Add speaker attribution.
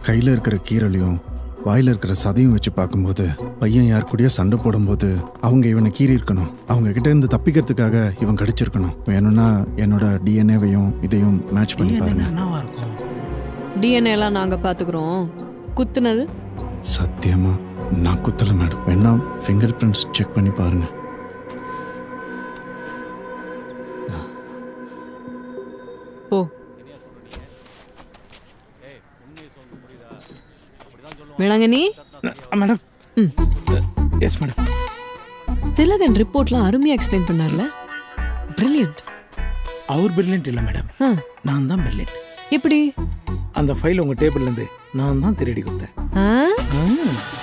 Speaker 1: கையில் இருக்கிற கீரலையும் வாயில் இருக்கிற சதையும் வச்சு பார்க்கும்போது பையன் யார் கூடயோ சண்டை போடும்போது அவங்க இவனை கீறி இருக்கணும் அவங்க கிட்ட இருந்து தப்பிக்கிறதுக்காக இவன் கடிச்சிருக்கணும் வேணும்னா என்னோட டிஎன்ஏவையும் இதையும் மேட்ச் பண்ணி பாருங்க
Speaker 2: என்னவா இருக்கும்
Speaker 3: டிஎன்ஏ எல்லாம் நாங்க பாத்துக்கிறோம் குத்துனது
Speaker 1: சத்தியமா நான் குத்தல மேடம் வேணா ஃபிங்கர் பிரிண்ட்ஸ் செக் பண்ணி பாருங்க
Speaker 3: ஓ வேளாங்கண்ணி
Speaker 2: மேடம்
Speaker 3: ம்.
Speaker 2: எஸ் மேடம்
Speaker 3: திலகன் ரிப்போர்ட்லாம் அருமையா எக்ஸ்பிளைன் பண்ணார்ல பிரில்லியன்ட்
Speaker 2: அவர் பிரில்லியன்ட் இல்லை மேடம்
Speaker 3: ஆ
Speaker 2: நான் தான் பிரில்லியன்ட்
Speaker 3: எப்படி
Speaker 2: அந்த ஃபைல் உங்க டேபிள்ல இருந்து நான் தான் திருடி கொடுத்தேன்
Speaker 3: ஆ
Speaker 2: ஆ